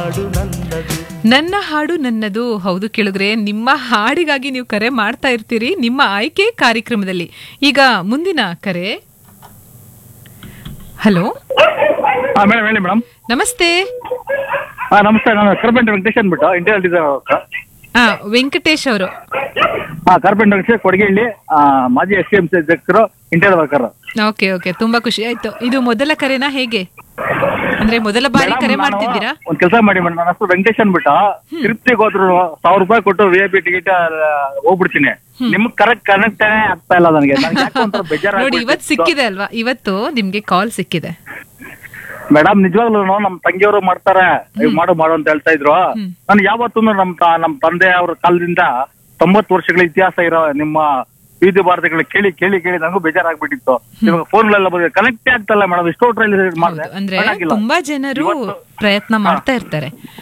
ಹಾಡು ನನ್ನದು ನನ್ನ ಹಾಡು ನನ್ನದು ಹೌದು ಕೇಳಿದ್ರೆ ನಿಮ್ಮ ಹಾಡಿಗಾಗಿ ನೀವು ಕರೆ ಮಾಡ್ತಾ ಇರ್ತೀರಿ ನಿಮ್ಮ ಆಯ್ಕೆ ಕಾರ್ಯಕ್ರಮದಲ್ಲಿ ಈಗ ಮುಂದಿನ ಕರೆ ಹಲೋ ಹಾ ಮೇಡಮ್ ಹೇಳಿ ಮೇಡಮ್ ನಮಸ್ತೆ ಹಾ ನಮಸ್ತೆ ನಾನು ಕಾರ್ಪೆಂಟರ್ ವೆಂಕಟೇಶ್ ಅಂದ್ಬಿಟ್ಟು ಇಂಟೀರಿಯರ್ ಡಿಸೈನರ್ ಆ ವೆಂಕಟೇಶ್ ಅವರು ಹಾ ಕಾರ್ಪೆಂಟರ್ ವೆಂಕಟೇಶ್ ಕೊಡಗಿಹಳ್ಳಿ ಆ, ಮಾಜಿ ಎಸ್ ಸಿ ಎಂ ಸಿ ಅಧ್ಯಕ್ಷರು ಇಂಟೀರಿಯರ್ ವರ್ಕರ್ ಓಕೆ ಓಕೆ ತುಂಬಾ ಖುಷಿ ಆಯ್ತು ಇದು ಮೊದಲ ಕರೆನಾ ಹೇಗೆ ಅಂದ್ರೆ ಮೊದಲ ಬಾರಿ ಕರೆ ಮಾಡ್ತಿದ್ದೀರಾ ಒಂದ್ ಕೆಲಸ ಮಾಡಿ ಮೇಡಮ್ ನನ್ನ ಹೆಸರು ವೆಂಕಟೇಶ್ ಅಂದ್ಬಿಟ್ಟು ತಿರುಪ್ತಿಗೆ ಹೋದ್ರು ಸಾವಿರ ರೂಪಾಯಿ ಕೊಟ್ಟು ವಿ ಐ ಪಿ ಟಿಕೆಟ್ ಹೋಗ್ಬಿಡ್ತೀನಿ ನಿಮ್ಗೆ ಕರೆಕ್ಟ್ ಕನೆಕ್ಟ್ ಆಗ್ತಾ ಇಲ್ಲ ನನಗೆ ನನಗೆ ಯಾಕೋ ಒಂಥರ ಬೇಜಾರ್ ನೋಡಿ ಇವತ್ತು ಸಿಕ್ಕಿದೆ ಅಲ್ವಾ ಇವತ್ತು ನಿಮ್ಗೆ ಕಾಲ್ ಸಿಕ್ಕಿದೆ ಮೇಡಮ್ ನಿಜವಾಗ್ಲೂ ನಮ್ ತಂಗಿಯವರು ಮಾಡ್ತಾರೆ ಇವ್ ಮಾಡು ಮಾಡು ಅಂತ ಹೇಳ್ತಾ ಇದ್ರು ನಾನು ಯಾವತ್ತೂ ನಮ್ ತ- ನಮ್ ತಂದೆ ಅವ್ರ ಕಾಲದಿಂದ ತೊಂಬತ್ತು ವರ್ಷಗಳ ಇತಿಹಾಸ ಇರೋ ನಿಮ್ಮ ಬೀದಿ ಭಾರತಗಳ ಕೇಳಿ ಕೇಳಿ ಕೇಳಿ ನನಗೂ ಬೇಜಾರಾಗ್ಬಿಟ್ಟಿತ್ತು ಇವಾಗ ಫೋನ್ಗಳೆಲ್ಲ ಬಂದಿದೆ ಕನೆಕ್ಟೇ ಆಗ್ತಲ್ಲ ಮೇಡಮ್ ಇಷ್ಟೋ ಟ್ರೈಲ್ ಮಾಡಿದೆ ಹೌದು. ಅಂದ್ರೆ ತುಂಬಾ ಜನರು ಪ್ರಯತ್ನ ಮಾಡ್ತಾ ಇರ್ತಾರೆ